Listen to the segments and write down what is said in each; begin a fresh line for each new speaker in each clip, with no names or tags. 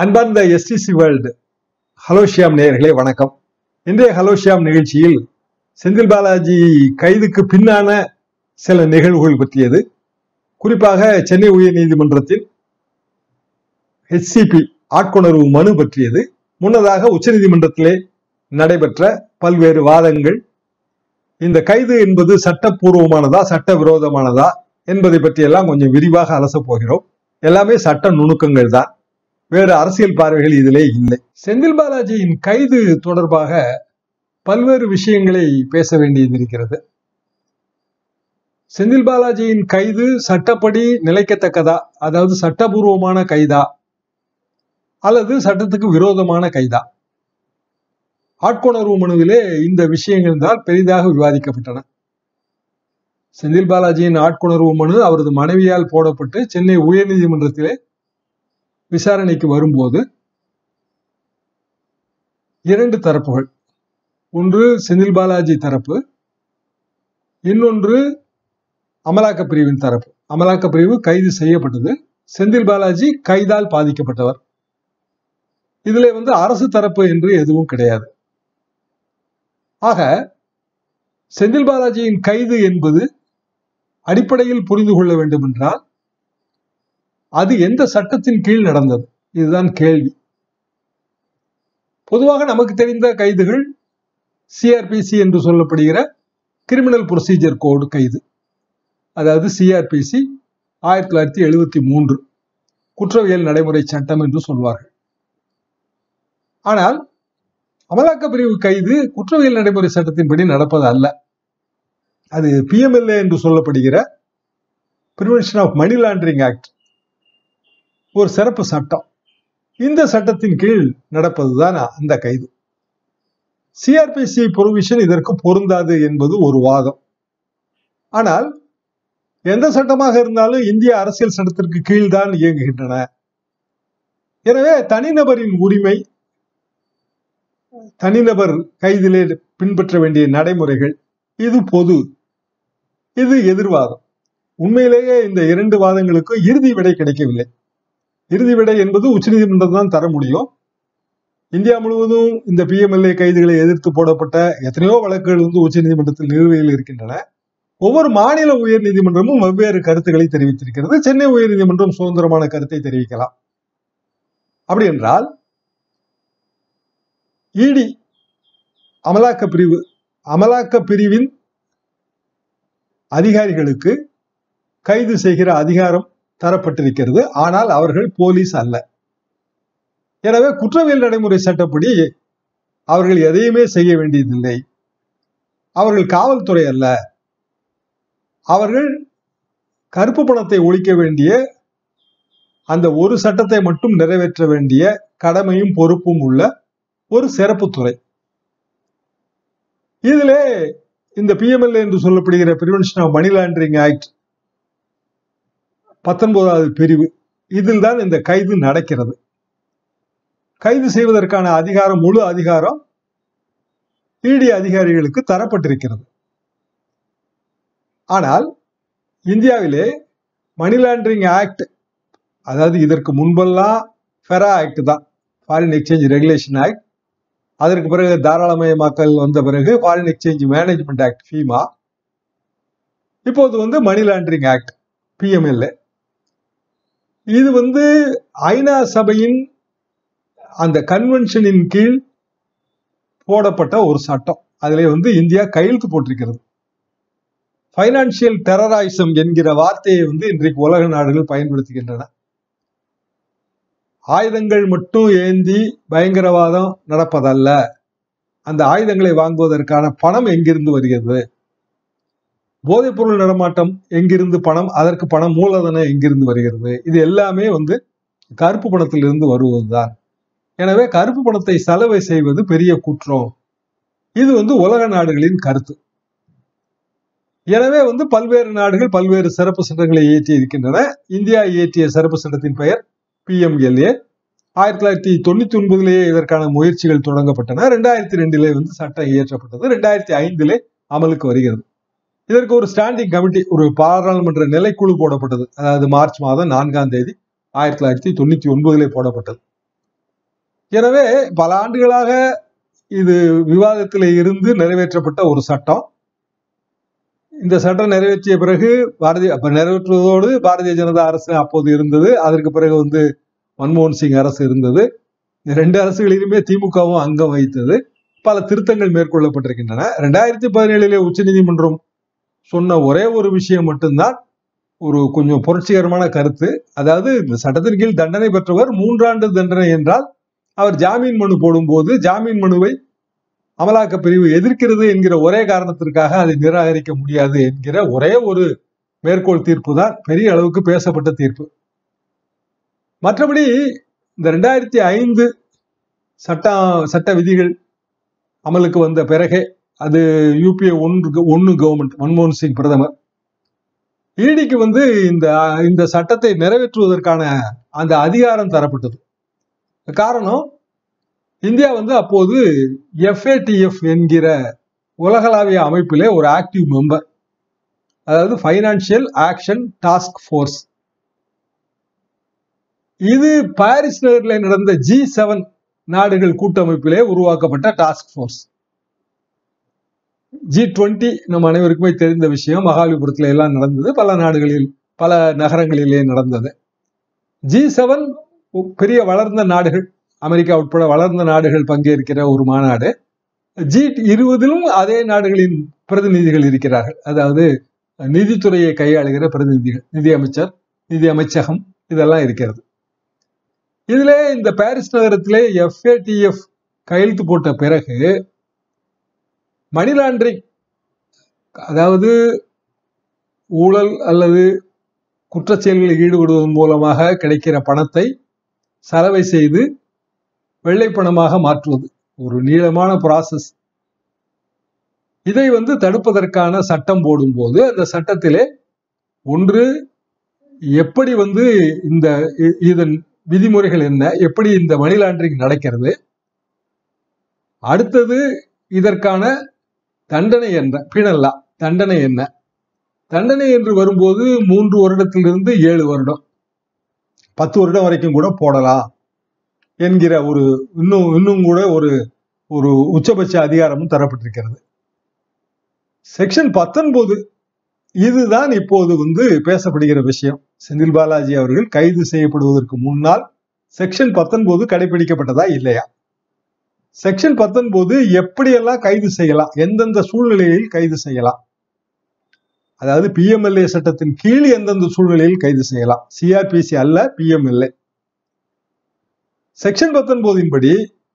அன்பார்ந்த STC world ஹலோஷியாம் நேயர்களே வணக்கம் இன்றைய ஹலோஷியாம் நிகழ்ச்சியில் செந்தில் பாலாஜி கைதுக்கு பின்னான சில நிகழ்வுகள் பற்றியது குறிப்பாக சென்னை உயர்நீதிமன்றத்தில் ஹெச்சிபி ஆட்கொணர்வு மனு பற்றியது முன்னதாக உச்சநீதிமன்றத்திலே நடைபெற்ற பல்வேறு வாதங்கள் இந்த கைது என்பது சட்டப்பூர்வமானதா சட்டவிரோதமானதா என்பதை பற்றியெல்லாம் கொஞ்சம் விரிவாக அலசப் போகிறோம் எல்லாமே சட்ட நுணுக்கங்கள் தான் வேறு அரசியல் பார்வைகள் இதிலே இல்லை செந்தில் பாலாஜியின் கைது தொடர்பாக பல்வேறு விஷயங்களை பேச வேண்டியது இருக்கிறது செந்தில் பாலாஜியின் கைது சட்டப்படி நிலைக்கத்தக்கதா அதாவது சட்டபூர்வமான கைதா அல்லது சட்டத்துக்கு விரோதமான கைதா ஆட்கொணர்வு மனுவிலே இந்த விஷயங்கள் தான் பெரிதாக விவாதிக்கப்பட்டன செந்தில் பாலாஜியின் ஆட்கொணர்வு மனு அவரது மனைவியால் போடப்பட்டு சென்னை உயர்நீதிமன்றத்திலே விசாரணைக்கு வரும்போது இரண்டு தரப்புகள் ஒன்று செந்தில் பாலாஜி தரப்பு இன்னொன்று அமலாக்க பிரிவின் தரப்பு அமலாக்க பிரிவு கைது செய்யப்பட்டது செந்தில் பாலாஜி கைதால் பாதிக்கப்பட்டவர் இதுல வந்து அரசு தரப்பு என்று எதுவும் கிடையாது ஆக செந்தில் பாலாஜியின் கைது என்பது அடிப்படையில் புரிந்து கொள்ள வேண்டும் என்றால் அது எந்த சட்டத்தின் கீழ் நடந்தது இதுதான் கேள்வி பொதுவாக நமக்கு தெரிந்த கைதுகள் சிஆர்பிசி என்று சொல்லப்படுகிற கிரிமினல் ப்ரொசீஜர் கோடு கைது அதாவது சிஆர்பிசி ஆயிரத்தி தொள்ளாயிரத்தி எழுபத்தி மூன்று குற்றவியல் நடைமுறை சட்டம் என்று சொல்வார்கள் ஆனால் அமலாக்க பிரிவு கைது குற்றவியல் நடைமுறை சட்டத்தின்படி நடப்பது அல்ல அது பிஎம்எல்ஏ என்று சொல்லப்படுகிற prevention of money laundering act ஒரு சிறப்பு சட்டம் இந்த சட்டத்தின் கீழ் நடப்பதுதான் அந்த கைது சிஆர்பிசி ப்ரொவிஷன் இதற்கு பொருந்தாது என்பது ஒரு வாதம் ஆனால் எந்த சட்டமாக இருந்தாலும் இந்திய அரசியல் சட்டத்திற்கு கீழ்தான் இயங்குகின்றன எனவே தனிநபரின் உரிமை தனிநபர் கைதிலே பின்பற்ற வேண்டிய நடைமுறைகள் இது பொது இது எதிர்வாதம் உண்மையிலேயே இந்த இரண்டு வாதங்களுக்கும் இறுதி விடை கிடைக்கவில்லை இறுதி விடை என்பது உச்சநீதிமன்றம் தான் தர முடியும் இந்தியா முழுவதும் இந்த பிஎம்எல்ஏ கைதுகளை எதிர்த்து போடப்பட்ட எத்தனையோ வழக்குகள் வந்து உச்சநீதிமன்றத்தில் நிலுவையில் இருக்கின்றன ஒவ்வொரு மாநில உயர் நீதிமன்றமும் வெவ்வேறு கருத்துக்களை தெரிவித்திருக்கிறது சென்னை உயர் நீதிமன்றம் சுதந்திரமான கருத்தை தெரிவிக்கலாம் அப்படி என்றால் இடி அமலாக்க பிரிவு அமலாக்க பிரிவின் அதிகாரிகளுக்கு கைது செய்கிற அதிகாரம் தரப்பட்டிருக்கிறது ஆனால் அவர்கள் போலீஸ் அல்ல எனவே குற்றவியல் நடைமுறை சட்டப்படி அவர்கள் எதையுமே செய்ய வேண்டியதில்லை அவர்கள் காவல்துறை அல்ல அவர்கள் கருப்பு பணத்தை ஒழிக்க வேண்டிய அந்த ஒரு சட்டத்தை மட்டும் நிறைவேற்ற வேண்டிய கடமையும் பொறுப்பும் உள்ள ஒரு சிறப்பு துறை இதிலே இந்த பிஎம்எல்ஏ என்று சொல்லப்படுகிற prevention of money laundering act பத்தொன்பதாவது பிரிவு இதில் தான் இந்த கைது நடக்கிறது கைது செய்வதற்கான அதிகாரம் முழு அதிகாரம் இடி அதிகாரிகளுக்கு தரப்பட்டிருக்கிறது ஆனால் இந்தியாவிலே மணி லாண்டரிங் ஆக்ட் அதாவது இதற்கு முன்பெல்லாம் ஃபெரா ஆக்ட் தான் ஃபாரின் எக்ஸ்சேஞ்ச் ரெகுலேஷன் ஆக்ட் அதற்கு பிறகு தாராளமயமாக்கல் வந்த பிறகு foreign exchange management act FEMA இப்போது வந்து மணி லாண்டரிங் ஆக்ட் பிஎம்எல்ஏ இது வந்து ஐநா சபையின் அந்த கன்வென்ஷனின் கீழ் போடப்பட்ட ஒரு சட்டம் அதிலே வந்து இந்தியா கையெழுத்து போட்டிருக்கிறது பைனான்சியல் டெரராயிசம் என்கிற வார்த்தையை வந்து இன்றைக்கு உலக நாடுகள் பயன்படுத்துகின்றன ஆயுதங்கள் மட்டும் ஏந்தி பயங்கரவாதம் நடப்பதல்ல அந்த ஆயுதங்களை வாங்குவதற்கான பணம் எங்கிருந்து வருகிறது போதைப்பொருள் நடமாட்டம் எங்கிருந்து பணம் அதற்கு பணம் மூலதனம் எங்கிருந்து வருகிறது இது எல்லாமே வந்து கருப்பு பணத்திலிருந்து வருவதுதான் எனவே கருப்பு பணத்தை செலவை செய்வது பெரிய குற்றம் இது வந்து உலக நாடுகளின் கருத்து எனவே வந்து பல்வேறு நாடுகள் பல்வேறு சிறப்பு சட்டங்களை இயற்றி இருக்கின்றன இந்தியா இயற்றிய சிறப்பு சட்டத்தின் பெயர் பிஎம்எல்ஏ ஆயிரத்தி தொள்ளாயிரத்தி தொண்ணூத்தி ஒன்பதுலேயே இதற்கான முயற்சிகள் தொடங்கப்பட்டன ரெண்டாயிரத்தி ரெண்டிலே வந்து சட்டம் இயற்றப்பட்டது ரெண்டாயிரத்தி ஐந்திலே அமலுக்கு வருகிறது இதற்கு ஒரு ஸ்டாண்டிங் கமிட்டி ஒரு பாராளுமன்ற நிலைக்குழு போடப்பட்டது அதாவது மார்ச் மாதம் நான்காம் தேதி ஆயிரத்தி தொள்ளாயிரத்தி தொண்ணூத்தி ஒன்பதிலே போடப்பட்டது எனவே பல ஆண்டுகளாக இது விவாதத்தில் இருந்து நிறைவேற்றப்பட்ட ஒரு சட்டம் இந்த சட்டம் நிறைவேற்றிய பிறகு பாரதிய அப்ப நிறைவேற்றுவதோடு பாரதிய ஜனதா அரசு அப்போது இருந்தது அதற்கு பிறகு வந்து மன்மோகன் சிங் அரசு இருந்தது இந்த ரெண்டு அரசுகளிலுமே திமுகவும் அங்கம் வகித்தது பல திருத்தங்கள் மேற்கொள்ளப்பட்டிருக்கின்றன ரெண்டாயிரத்தி பதினேழிலே உச்சநீதிமன்றம் சொன்ன ஒரே ஒரு விஷயம் மட்டும்தான் ஒரு கொஞ்சம் புரட்சிகரமான கருத்து அதாவது இந்த சட்டத்தின் கீழ் தண்டனை பெற்றவர் மூன்றாண்டு தண்டனை என்றால் அவர் ஜாமீன் மனு போடும்போது ஜாமீன் மனுவை அமலாக்க பிரிவு எதிர்க்கிறது என்கிற ஒரே காரணத்திற்காக அதை நிராகரிக்க முடியாது என்கிற ஒரே ஒரு மேற்கோள் தீர்ப்பு தான் பெரிய அளவுக்கு பேசப்பட்ட தீர்ப்பு மற்றபடி இந்த ரெண்டாயிரத்தி ஐந்து சட்ட சட்ட விதிகள் அமலுக்கு வந்த பிறகே அது யூபிஏ ஒன்று ஒன்னு கவர்மெண்ட் மன்மோகன் சிங் பிரதமர் ஈடிக்கு வந்து இந்த இந்த சட்டத்தை நிறைவேற்றுவதற்கான அந்த அதிகாரம் தரப்பட்டது காரணம் இந்தியா வந்து அப்போது எஃப்ஏடிஎஃப் என்கிற உலகளாவிய அமைப்பிலே ஒரு ஆக்டிவ் மெம்பர் அதாவது ஃபைனான்சியல் ஆக்ஷன் டாஸ்க் ஃபோர்ஸ் இது பாரிஸ் நகரில் நடந்த ஜி செவன் நாடுகள் கூட்டமைப்பிலே உருவாக்கப்பட்ட டாஸ்க் ஃபோர்ஸ் ஜி டுவெண்ட்டி நம்ம அனைவருக்குமே தெரிந்த விஷயம் மகாலிபுரத்துல எல்லாம் நடந்தது பல நாடுகளில் பல நகரங்களிலே நடந்தது ஜி செவன் பெரிய வளர்ந்த நாடுகள் அமெரிக்கா உட்பட வளர்ந்த நாடுகள் பங்கேற்கிற ஒரு மாநாடு ஜி இருபதிலும் அதே நாடுகளின் பிரதிநிதிகள் இருக்கிறார்கள் அதாவது நிதித்துறையை கையாளுகிற பிரதிநிதிகள் நிதி அமைச்சர் நிதி அமைச்சகம் இதெல்லாம் இருக்கிறது இதுல இந்த பாரிஸ் நகரத்திலே எஃப்ஏடிஎஃப் கையெழுத்து போட்ட பிறகு மணி லாண்டரிங் அதாவது ஊழல் அல்லது குற்றச்செயல்களில் ஈடுபடுவதன் மூலமாக கிடைக்கிற பணத்தை சலவை செய்து வெள்ளை பணமாக மாற்றுவது ஒரு நீளமான ப்ராசஸ் இதை வந்து தடுப்பதற்கான சட்டம் போடும்போது அந்த சட்டத்திலே ஒன்று எப்படி வந்து இந்த இதன் விதிமுறைகள் என்ன எப்படி இந்த மணி லாண்டரிங் நடக்கிறது அடுத்தது இதற்கான தண்டனை என்ன பிணல்லா தண்டனை என்ன தண்டனை என்று வரும்போது மூன்று வருடத்திலிருந்து ஏழு வருடம் பத்து வருடம் வரைக்கும் கூட போடலாம் என்கிற ஒரு இன்னும் இன்னும் கூட ஒரு ஒரு உச்சபட்ச அதிகாரமும் தரப்பட்டிருக்கிறது செக்ஷன் பத்தொன்பது இதுதான் இப்போது வந்து பேசப்படுகிற விஷயம் செந்தில் பாலாஜி அவர்கள் கைது செய்யப்படுவதற்கு முன்னால் செக்ஷன் பத்தொன்பது கடைபிடிக்கப்பட்டதா இல்லையா செக்ஷன் பத்தொன்பது எப்படியெல்லாம் கைது செய்யலாம் எந்தெந்த சூழ்நிலையில் கைது செய்யலாம் அதாவது பிஎம்எல்ஏ சட்டத்தின் கீழ் எந்தெந்த சூழ்நிலையில் கைது செய்யலாம் சிஆர்பிசி அல்ல பிஎம்எல்ஏ செக்ஷன் பத்தொன்பதின் படி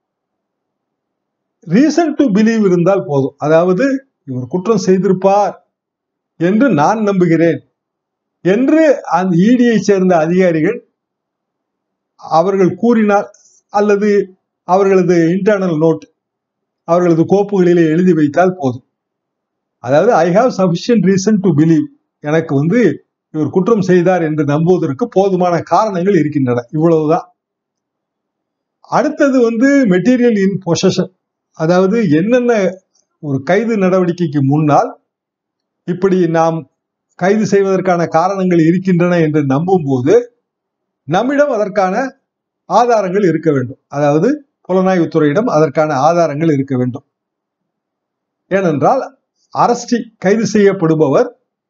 ரீசன் டு பிலீவ் இருந்தால் போதும் அதாவது இவர் குற்றம் செய்திருப்பார் என்று நான் நம்புகிறேன் என்று அந்த இடியை சேர்ந்த அதிகாரிகள் அவர்கள் கூறினால் அல்லது அவர்களது இன்டர்னல் நோட் அவர்களது கோப்புகளிலே எழுதி வைத்தால் போதும் அதாவது I have sufficient reason to believe எனக்கு வந்து இவர் குற்றம் செய்தார் என்று நம்புவதற்கு போதுமான காரணங்கள் இருக்கின்றன இவ்வளவுதான் அடுத்தது வந்து மெட்டீரியல் இன் பொசஷன் அதாவது என்னென்ன ஒரு கைது நடவடிக்கைக்கு முன்னால் இப்படி நாம் கைது செய்வதற்கான காரணங்கள் இருக்கின்றன என்று நம்பும் போது நம்மிடம் அதற்கான ஆதாரங்கள் இருக்க வேண்டும் அதாவது புலனாய்வுத்துறையிடம் அதற்கான ஆதாரங்கள் இருக்க வேண்டும் ஏனென்றால் அரஸ்டி கைது செய்யப்படுபவர்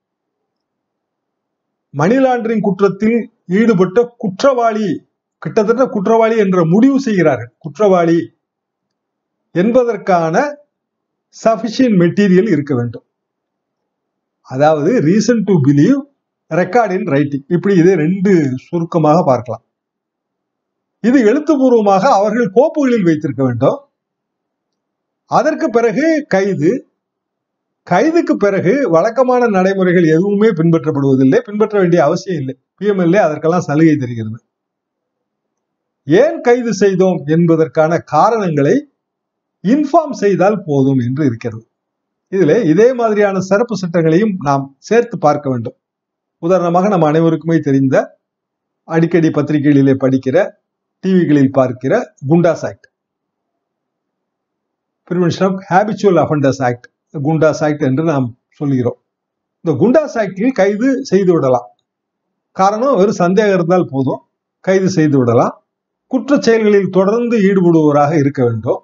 மணி லாண்டரிங் குற்றத்தில் ஈடுபட்ட குற்றவாளி கிட்டத்தட்ட குற்றவாளி என்ற முடிவு செய்கிறார்கள் குற்றவாளி என்பதற்கான சபிஷியன்ட் மெட்டீரியல் இருக்க வேண்டும் அதாவது reason to believe record in writing இப்படி இதை ரெண்டு சுருக்கமாக பார்க்கலாம் இது எழுத்துப்பூர்வமாக அவர்கள் கோப்புகளில் வைத்திருக்க வேண்டும் அதற்கு பிறகு கைது கைதுக்கு பிறகு வழக்கமான நடைமுறைகள் எதுவுமே பின்பற்றப்படுவதில்லை பின்பற்ற வேண்டிய அவசியம் இல்லை பிஎம்எல்ஏ அதற்கெல்லாம் சலுகை தருகிறது ஏன் கைது செய்தோம் என்பதற்கான காரணங்களை இன்ஃபார்ம் செய்தால் போதும் என்று இருக்கிறது இதுல இதே மாதிரியான சிறப்பு சட்டங்களையும் நாம் சேர்த்து பார்க்க வேண்டும் உதாரணமாக நம்ம அனைவருக்குமே தெரிந்த அடிக்கடி பத்திரிகைகளிலே படிக்கிற டிவிகளில் பார்க்கிற goondas act prevention of habitual offenders act goondas act என்று நாம் சொல்கிறோம் இந்த குண்டாஸ் ஆக்டில் கைது செய்து விடலாம் காரணம் வெறும் சந்தேகம் இருந்தால் போதும் கைது செய்து விடலாம் குற்றச் செயல்களில் தொடர்ந்து ஈடுபடுவோராக இருக்க வேண்டும்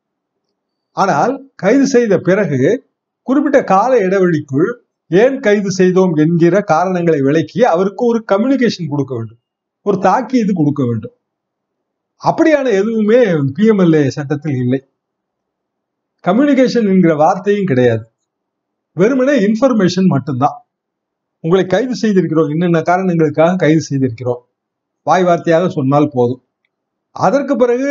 ஆனால் கைது செய்த பிறகு குறிப்பிட்ட கால இடைவெளிக்குள் ஏன் கைது செய்தோம் என்கிற காரணங்களை விளக்கி அவருக்கு ஒரு கம்யூனிகேஷன் கொடுக்க வேண்டும் ஒரு தாக்கீது கொடுக்க வேண்டும் அப்படியான எதுவுமே பிஎம்எல்ஏ சட்டத்தில் இல்லை கம்யூனிகேஷன் என்கிற வார்த்தையும் கிடையாது வெறுமனே இன்ஃபர்மேஷன் மட்டும்தான் உங்களை கைது செய்திருக்கிறோம் என்னென்ன காரணங்களுக்காக கைது செய்திருக்கிறோம் வாய் வார்த்தையாக சொன்னால் போதும் அதற்கு பிறகு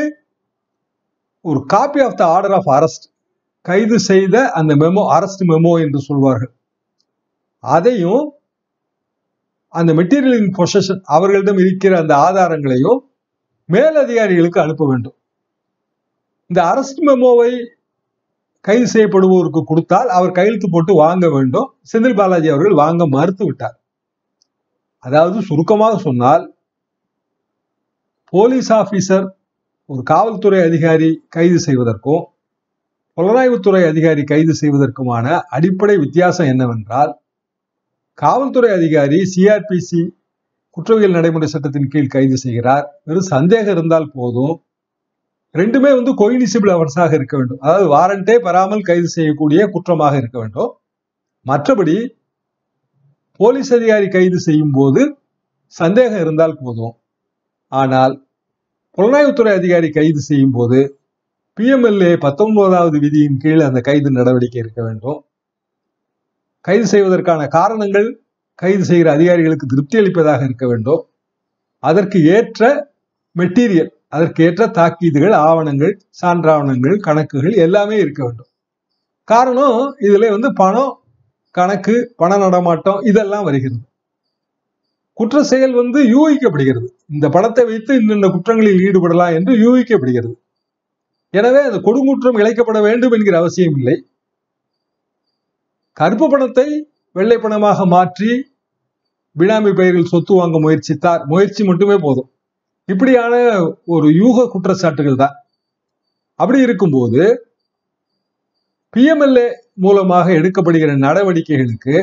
ஒரு copy of the order of arrest கைது செய்த அந்த மெமோ அரெஸ்ட் மெமோ என்று சொல்வார்கள் அதையும் அந்த மெட்டீரியலின் பொசஷன் அவர்களிடம் இருக்கிற அந்த ஆதாரங்களையும் மேலதிகாரிகளுக்கு அனுப்ப வேண்டும் இந்த அரெஸ்ட் மெமோவை கைது செய்யப்படுவோருக்கு கொடுத்தால் அவர் கையெழுத்து போட்டு வாங்க வேண்டும் செந்தில் பாலாஜி அவர்கள் வாங்க மறுத்து விட்டார் அதாவது சுருக்கமாக சொன்னால் போலீஸ் ஆபீசர் ஒரு காவல்துறை அதிகாரி கைது செய்வதற்கும் புலனாய்வுத்துறை அதிகாரி கைது செய்வதற்குமான அடிப்படை வித்தியாசம் என்னவென்றால் காவல்துறை அதிகாரி சிஆர்பிசி குற்றவியல் நடைமுறை சட்டத்தின் கீழ் கைது செய்கிறார் வெறும் சந்தேகம் இருந்தால் போதும் ரெண்டுமே வந்து கொயினிசிபிள் அவர்ஸாக இருக்க வேண்டும் அதாவது வாரண்டே பெறாமல் கைது செய்யக்கூடிய குற்றமாக இருக்க வேண்டும் மற்றபடி போலீஸ் அதிகாரி கைது செய்யும் போது சந்தேகம் இருந்தால் போதும் ஆனால் புலனாய்வுத்துறை அதிகாரி கைது செய்யும் போது பிஎம்எல்ஏ பத்தொன்பதாவது விதியின் கீழ் அந்த கைது நடவடிக்கை இருக்க வேண்டும் கைது செய்வதற்கான காரணங்கள் கைது செய்கிற அதிகாரிகளுக்கு திருப்தி அளிப்பதாக இருக்க வேண்டும் அதற்கு ஏற்ற மெட்டீரியல் அதற்கு ஏற்ற தாக்கீதுகள் ஆவணங்கள் சான்றாவணங்கள் கணக்குகள் எல்லாமே இருக்க வேண்டும் காரணம் இதுல வந்து பணம் கணக்கு பண நடமாட்டம் இதெல்லாம் வருகிறது குற்ற செயல் வந்து யூகிக்கப்படுகிறது இந்த பணத்தை வைத்து இன்னென்ன குற்றங்களில் ஈடுபடலாம் என்று யூகிக்கப்படுகிறது எனவே அந்த கொடுங்குற்றம் இழைக்கப்பட வேண்டும் என்கிற அவசியம் இல்லை கருப்பு பணத்தை வெள்ளை பணமாக மாற்றி பினாமி பெயரில் சொத்து வாங்க முயற்சித்தார் முயற்சி மட்டுமே போதும் இப்படியான ஒரு யூக குற்றச்சாட்டுகள் தான் அப்படி இருக்கும்போது பிஎம்எல்ஏ மூலமாக எடுக்கப்படுகிற நடவடிக்கைகளுக்கு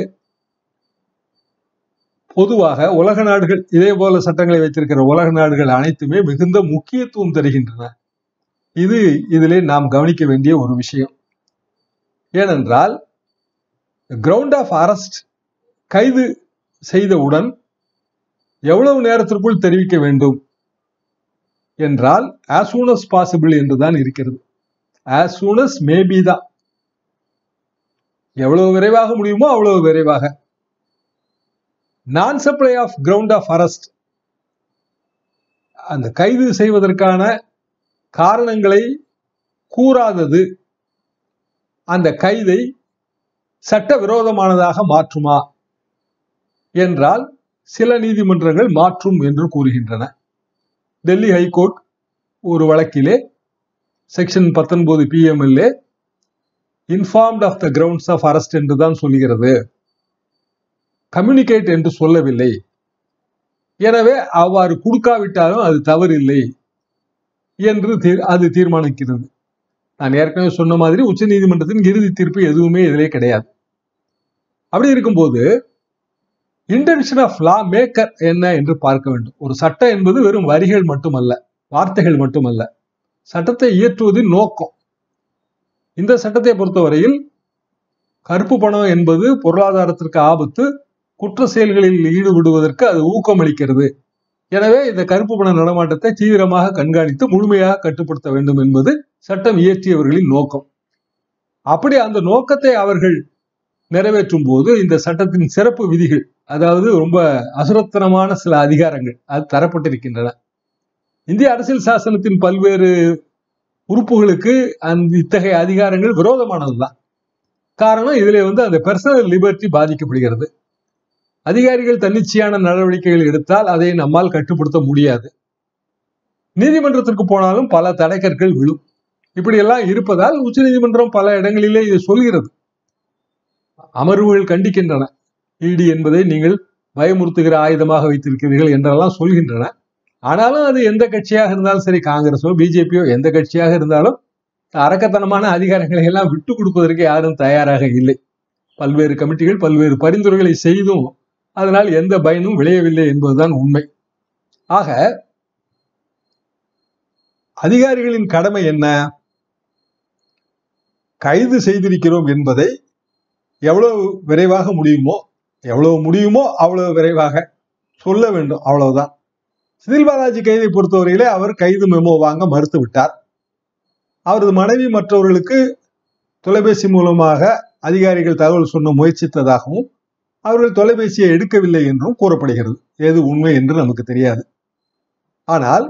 பொதுவாக உலக நாடுகள் இதே போல சட்டங்களை வைத்திருக்கிற உலக நாடுகள் அனைத்துமே மிகுந்த முக்கியத்துவம் தருகின்றன இது இதிலே நாம் கவனிக்க வேண்டிய ஒரு விஷயம் ஏனென்றால் கிரவுண்ட் ஆஃப் அரெஸ்ட் கைது செய்தவுடன் எவ்வளவு நேரத்திற்குள் தெரிவிக்க வேண்டும் என்றால் as soon as possible என்றுதான் இருக்கிறது as soon as மேபி தான் எவ்வளவு விரைவாக முடியுமோ அவ்வளவு விரைவாக நான் supply of ground of arrest அந்த கைது செய்வதற்கான காரணங்களை கூறாதது அந்த கைதை சட்ட விரோதமானதாக மாற்றுமா என்றால் சில நீதிமன்றங்கள் மாற்றும் என்று கூறுகின்றன டெல்லி ஹைகோர்ட் ஒரு வழக்கிலே செக்ஷன் பத்தொன்பது PMLA informed of the grounds of arrest என்று தான் சொல்லுகிறது கம்யூனிகேட் என்று சொல்லவில்லை எனவே அவ்வாறு கொடுக்காவிட்டாலும் அது தவறில்லை என்று தீர்- அது தீர்மானிக்கிறது நான் ஏற்கனவே சொன்ன மாதிரி உச்ச நீதிமன்றத்தின் இறுதி தீர்ப்பு எதுவுமே இதிலே கிடையாது அப்படி இருக்கும்போது இன்டென்ஷன் ஆஃப் லா மேக்கர் என்ன என்று பார்க்க வேண்டும் ஒரு சட்டம் என்பது வெறும் வரிகள் மட்டுமல்ல வார்த்தைகள் மட்டுமல்ல சட்டத்தை இயற்றுவதின் நோக்கம் இந்த சட்டத்தை பொறுத்தவரையில் கருப்பு பணம் என்பது பொருளாதாரத்திற்கு ஆபத்து குற்ற செயல்களில் ஈடுபடுவதற்கு அது ஊக்கமளிக்கிறது எனவே இந்த கருப்பு பண நடமாட்டத்தை தீவிரமாக கண்காணித்து முழுமையாக கட்டுப்படுத்த வேண்டும் என்பது சட்டம் இயற்றியவர்களின் நோக்கம் அப்படி அந்த நோக்கத்தை அவர்கள் நிறைவேற்றும் போது இந்த சட்டத்தின் சிறப்பு விதிகள் அதாவது ரொம்ப அசுரத்தனமான சில அதிகாரங்கள் அது தரப்பட்டிருக்கின்றன இந்திய அரசியல் சாசனத்தின் பல்வேறு உறுப்புகளுக்கு அந்த இத்தகைய அதிகாரங்கள் விரோதமானதுதான் காரணம் இதுல வந்து அந்த பர்சனல் லிபர்ட்டி பாதிக்கப்படுகிறது அதிகாரிகள் தன்னிச்சையான நடவடிக்கைகள் எடுத்தால் அதை நம்மால் கட்டுப்படுத்த முடியாது நீதிமன்றத்திற்கு போனாலும் பல தடைக்கற்கள் விழும் இப்படியெல்லாம் இருப்பதால் உச்சநீதிமன்றம் பல இடங்களிலே இதை சொல்கிறது அமர்வுகள் கண்டிக்கின்றன இடி என்பதை நீங்கள் பயமுறுத்துகிற ஆயுதமாக வைத்திருக்கிறீர்கள் என்றெல்லாம் சொல்கின்றன ஆனாலும் அது எந்த கட்சியாக இருந்தாலும் சரி காங்கிரஸோ பிஜேபியோ எந்த கட்சியாக இருந்தாலும் அரக்கத்தனமான அதிகாரங்களை எல்லாம் விட்டு கொடுப்பதற்கு யாரும் தயாராக இல்லை பல்வேறு கமிட்டிகள் பல்வேறு பரிந்துரைகளை செய்தும் அதனால் எந்த பயனும் விளையவில்லை என்பதுதான் உண்மை ஆக அதிகாரிகளின் கடமை என்ன கைது செய்திருக்கிறோம் என்பதை எவ்வளவு விரைவாக முடியுமோ எவ்வளவு முடியுமோ அவ்வளவு விரைவாக சொல்ல வேண்டும் அவ்வளவுதான் செந்தில் பாலாஜி கைதை பொறுத்தவரையிலே அவர் கைது மெமோ வாங்க மறுத்து விட்டார் அவரது மனைவி மற்றவர்களுக்கு தொலைபேசி மூலமாக அதிகாரிகள் தகவல் சொன்ன முயற்சித்ததாகவும் அவர்கள் தொலைபேசியை எடுக்கவில்லை என்றும் கூறப்படுகிறது ஏது உண்மை என்று நமக்கு தெரியாது ஆனால்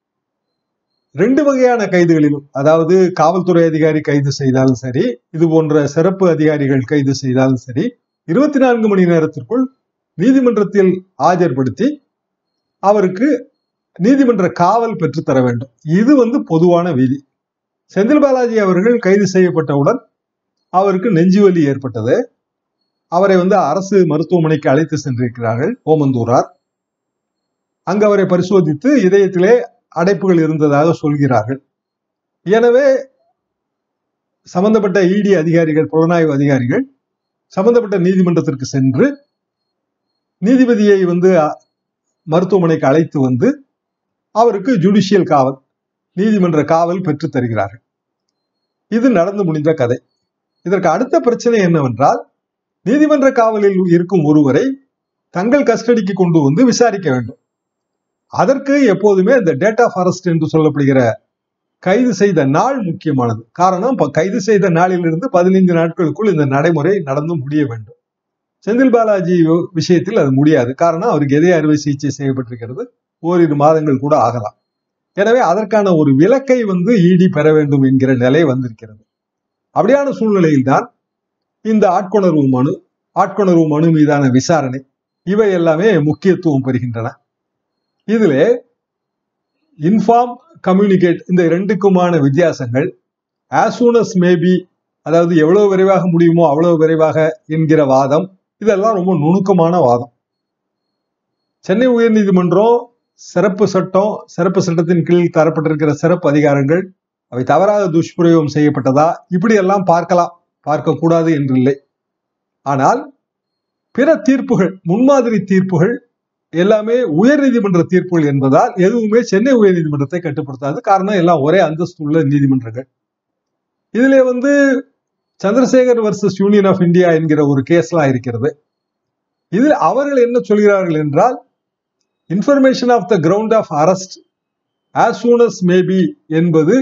ரெண்டு வகையான கைதுகளிலும் அதாவது காவல்துறை அதிகாரி கைது செய்தாலும் சரி இது போன்ற சிறப்பு அதிகாரிகள் கைது செய்தாலும் சரி இருபத்தி நான்கு மணி நேரத்திற்குள் நீதிமன்றத்தில் ஆஜர்படுத்தி அவருக்கு நீதிமன்ற காவல் பெற்றுத்தர வேண்டும் இது வந்து பொதுவான விதி செந்தில் பாலாஜி அவர்கள் கைது செய்யப்பட்டவுடன் அவருக்கு நெஞ்சுவலி ஏற்பட்டது அவரை வந்து அரசு மருத்துவமனைக்கு அழைத்து சென்றிருக்கிறார்கள் ஓமந்தூரார் அங்கு அவரை பரிசோதித்து இதயத்திலே அடைப்புகள் இருந்ததாக சொல்கிறார்கள் எனவே சம்பந்தப்பட்ட இடி அதிகாரிகள் புலனாய்வு அதிகாரிகள் சம்பந்தப்பட்ட நீதிமன்றத்திற்கு சென்று நீதிபதியை வந்து மருத்துவமனைக்கு அழைத்து வந்து அவருக்கு ஜுடிஷியல் காவல் நீதிமன்ற காவல் பெற்று தருகிறார்கள் இது நடந்து முடிந்த கதை இதற்கு அடுத்த பிரச்சனை என்னவென்றால் நீதிமன்ற காவலில் இருக்கும் ஒருவரை தங்கள் கஸ்டடிக்கு கொண்டு வந்து விசாரிக்க வேண்டும் அதற்கு எப்போதுமே இந்த டேட் ஆஃப் அரெஸ்ட் என்று சொல்லப்படுகிற கைது செய்த நாள் முக்கியமானது காரணம் கைது செய்த நாளிலிருந்து பதினைந்து நாட்களுக்குள் இந்த நடைமுறை நடந்து முடிய வேண்டும் செந்தில் பாலாஜி விஷயத்தில் அது முடியாது காரணம் அவருக்கு எதே அறுவை சிகிச்சை செய்யப்பட்டிருக்கிறது ஓரிரு மாதங்கள் கூட ஆகலாம் எனவே அதற்கான ஒரு விலக்கை வந்து இடி பெற வேண்டும் என்கிற நிலை வந்திருக்கிறது அப்படியான சூழ்நிலையில் தான் இந்த ஆட்கொணர்வு மனு ஆட்கொணர்வு மனு மீதான விசாரணை இவை எல்லாமே முக்கியத்துவம் பெறுகின்றன இதுல இன்ஃபார்ம் கம்யூனிகேட் இந்த இரண்டுக்குமான வித்தியாசங்கள் ஆஸ் சூன் அஸ் மேபி அதாவது எவ்வளவு விரைவாக முடியுமோ அவ்வளவு விரைவாக என்கிற வாதம் இதெல்லாம் ரொம்ப நுணுக்கமான வாதம் சென்னை உயர்நீதிமன்றம் சிறப்பு சட்டம் சிறப்பு சட்டத்தின் கீழ் தரப்பட்டிருக்கிற சிறப்பு அதிகாரங்கள் அவை தவறாக துஷ்பிரயோகம் செய்யப்பட்டதா இப்படி எல்லாம் பார்க்கலாம் பார்க்கக்கூடாது என்றில்லை ஆனால் பிற தீர்ப்புகள் முன்மாதிரி தீர்ப்புகள் எல்லாமே உயர்நீதிமன்ற தீர்ப்புகள் என்பதால் எதுவுமே சென்னை உயர்நீதிமன்றத்தை கட்டுப்படுத்தாது காரணம் எல்லாம் ஒரே அந்தஸ்து உள்ள நீதிமன்றங்கள் இதுல வந்து Chandrasekhar versus Union of India என்கிற ஒரு கேஸ்லாம் இருக்கிறது இதில் அவர்கள் என்ன சொல்கிறார்கள் என்றால் information of the ground of arrest as soon as maybe என்பது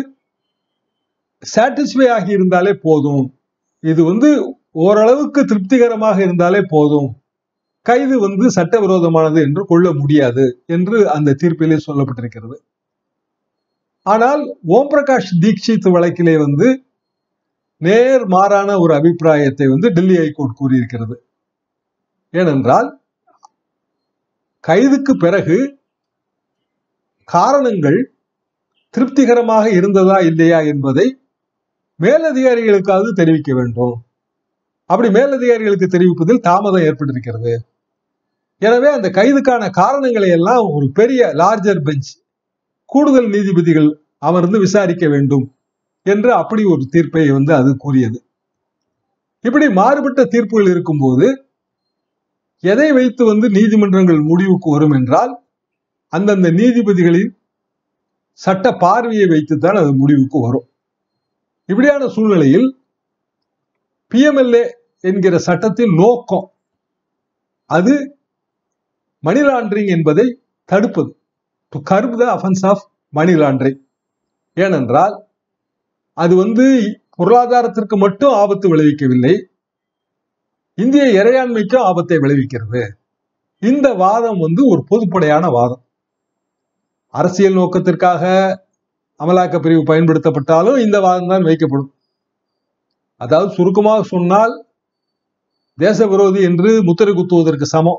சாட்டிஸ்ஃபை ஆகி இருந்தாலே போதும் இது வந்து ஓரளவுக்கு திருப்திகரமாக இருந்தாலே போதும் கைது வந்து சட்டவிரோதமானது என்று கொள்ள முடியாது என்று அந்த தீர்ப்பிலே சொல்லப்பட்டிருக்கிறது ஆனால் ஓம் பிரகாஷ் தீக்ஷித் வழக்கிலே வந்து நேர் மாறான ஒரு அபிப்பிராயத்தை வந்து டெல்லி ஹைகோர்ட் கூறியிருக்கிறது ஏனென்றால் கைதுக்கு பிறகு காரணங்கள் திருப்திகரமாக இருந்ததா இல்லையா என்பதை மேலதிகாரிகளுக்காவது தெரிவிக்க வேண்டும் அப்படி மேலதிகாரிகளுக்கு தெரிவிப்பதில் தாமதம் ஏற்பட்டிருக்கிறது எனவே அந்த கைதுக்கான காரணங்களை எல்லாம் ஒரு பெரிய லார்ஜர் பெஞ்ச் கூடுதல் நீதிபதிகள் அமர்ந்து விசாரிக்க வேண்டும் என்று அப்படி ஒரு தீர்ப்பை வந்து அது கூறியது இப்படி மாறுபட்ட தீர்ப்புகள் இருக்கும்போது எதை வைத்து வந்து நீதிமன்றங்கள் முடிவுக்கு வரும் என்றால் அந்தந்த நீதிபதிகளின் சட்ட பார்வையை வைத்துத்தான் அது முடிவுக்கு வரும் இப்படியான சூழ்நிலையில் பிஎம்எல்ஏ என்கிற சட்டத்தின் நோக்கம் அது மணி லாண்டரிங் என்பதை தடுப்பது to curb the offence of money laundering ஏனென்றால் அது வந்து பொருளாதாரத்திற்கு மட்டும் ஆபத்து விளைவிக்கவில்லை இந்திய இறையாண்மைக்கும் ஆபத்தை விளைவிக்கிறது இந்த வாதம் வந்து ஒரு பொதுப்படையான வாதம் அரசியல் நோக்கத்திற்காக அமலாக்க பிரிவு பயன்படுத்தப்பட்டாலும் இந்த வாதம் தான் வைக்கப்படும் அதாவது சுருக்கமாக சொன்னால் தேச விரோதி என்று முத்திரை குத்துவதற்கு சமம்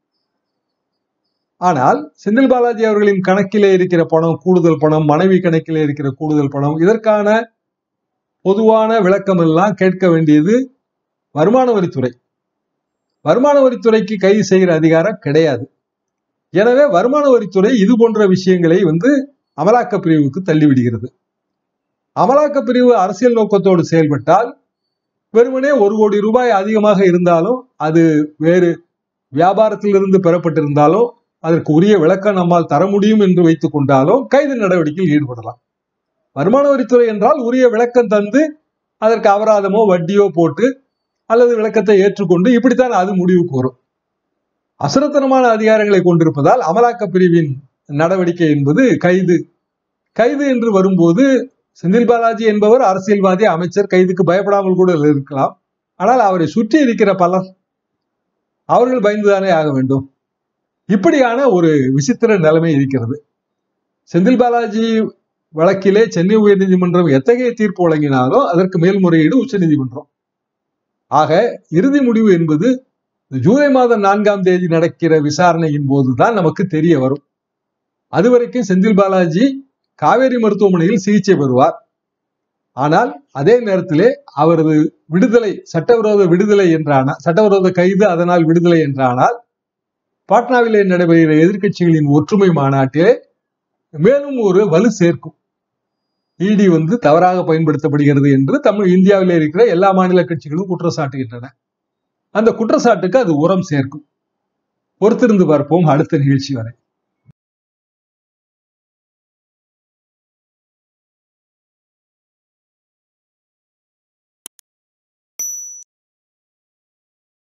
ஆனால் செந்தில் பாலாஜி அவர்களின் கணக்கிலே இருக்கிற பணம் கூடுதல் பணம் மனைவி கணக்கிலே இருக்கிற கூடுதல் பணம் இதற்கான பொதுவான விளக்கம் எல்லாம் கேட்க வேண்டியது வருமான வரித்துறை வருமான வரித்துறைக்கு கைது செய்கிற அதிகாரம் கிடையாது எனவே வருமான வரித்துறை இது போன்ற விஷயங்களை வந்து அமலாக்க பிரிவுக்கு தள்ளிவிடுகிறது அமலாக்க பிரிவு அரசியல் நோக்கத்தோடு செயல்பட்டால் வெறுமனே ஒரு கோடி ரூபாய் அதிகமாக இருந்தாலும் அது வேறு வியாபாரத்திலிருந்து பெறப்பட்டிருந்தாலும் அதற்கு உரிய விளக்கம் நம்மால் தர முடியும் என்று வைத்துக் கொண்டாலும் கைது நடவடிக்கையில் ஈடுபடலாம் வருமான வரித்துறை என்றால் உரிய விளக்கம் தந்து அதற்கு அபராதமோ வட்டியோ போட்டு அல்லது விளக்கத்தை ஏற்றுக்கொண்டு இப்படித்தான் அது முடிவுக்கு வரும் அசுரத்தனமான அதிகாரங்களை கொண்டிருப்பதால் அமலாக்க பிரிவின் நடவடிக்கை என்பது கைது கைது என்று வரும்போது செந்தில் பாலாஜி என்பவர் அரசியல்வாதி அமைச்சர் கைதுக்கு பயப்படாமல் கூட இருக்கலாம் ஆனால் அவரை சுற்றி இருக்கிற பலர் அவர்கள் பயந்துதானே ஆக வேண்டும் இப்படியான ஒரு விசித்திர நிலைமை இருக்கிறது செந்தில் பாலாஜி வழக்கிலே சென்னை உயர்நீதிமன்றம் எத்தகைய தீர்ப்பு வழங்கினாலோ அதற்கு மேல்முறையீடு உச்சநீதிமன்றம் ஆக இறுதி முடிவு என்பது ஜூலை மாதம் நான்காம் தேதி நடக்கிற விசாரணையின் போதுதான் நமக்கு தெரிய வரும் அதுவரைக்கும் செந்தில் பாலாஜி காவேரி மருத்துவமனையில் சிகிச்சை பெறுவார் ஆனால் அதே நேரத்திலே அவரது விடுதலை சட்டவிரோத விடுதலை என்றானால் சட்டவிரோத கைது அதனால் விடுதலை என்றானால் பாட்னாவிலே நடைபெறுகிற எதிர்க்கட்சிகளின் ஒற்றுமை மாநாட்டிலே மேலும் ஒரு வலு சேர்க்கும் இடி வந்து தவறாக பயன்படுத்தப்படுகிறது என்று தமிழ் இந்தியாவிலே இருக்கிற எல்லா மாநில கட்சிகளும் குற்றம் சாட்டுகின்றன அந்த குற்றச்சாட்டுக்கு அது உரம் சேர்க்கும் பொறுத்திருந்து பார்ப்போம் அடுத்த நிகழ்ச்சி வரை